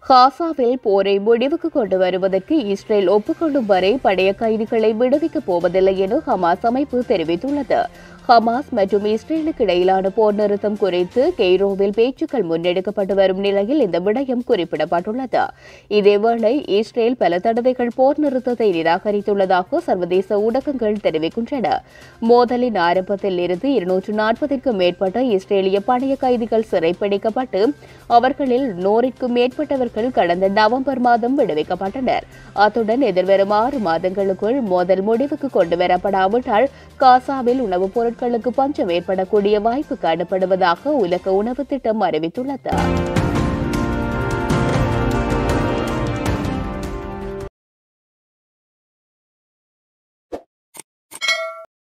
காசாவில் போரை முடிவுக்கு கொண்டு வருவதற்கு இஸ்ரேல் ஒப்புக்கொள்ளும் வரை பழைய கைதிகளை விடுவிக்கப் போவதில்லை என ஹமாஸ் அமைப்பு தெரிவித்துள்ளது ஹமாஸ் மற்றும் இஸ்ரேலுக்கு இடையிலான போர் நிறுத்தம் குறித்து கெய்ரோவில் பேச்சுக்கள் முன்னெடுக்கப்பட்டு வரும் நிலையில் இந்த விடயம் குறிப்பிடப்பட்டுள்ளது இதேவேளை இஸ்ரேல் பல தடவைகள் போர் நிறுத்தத்தை நிராகரித்துள்ளதாக சர்வதேச ஊடகங்கள் தெரிவிக்கின்றன மோதலின் ஆரம்பத்தில் இருந்து இருநூற்று நாற்பதிற்கும் மேற்பட்ட இஸ்ரேலிய பழைய கைதிகள் சிறைப்பிடிக்கப்பட்டு அவர்களில் நூறிற்கும் மேற்பட்டவர்கள் கடந்த நவம்பர் மாதம் விடுவிக்கப்பட்டனர் அத்துடன் எதிர்வரும் ஆறு மாதங்களுக்குள் மோதல் முடிவுக்கு கொண்டு வரப்படாவிட்டால் காசாவில் உணவுப் பொருட்களுக்கு பஞ்சம் ஏற்படக்கூடிய வாய்ப்பு காணப்படுவதாக உலக உணவு திட்டம் அறிவித்துள்ளது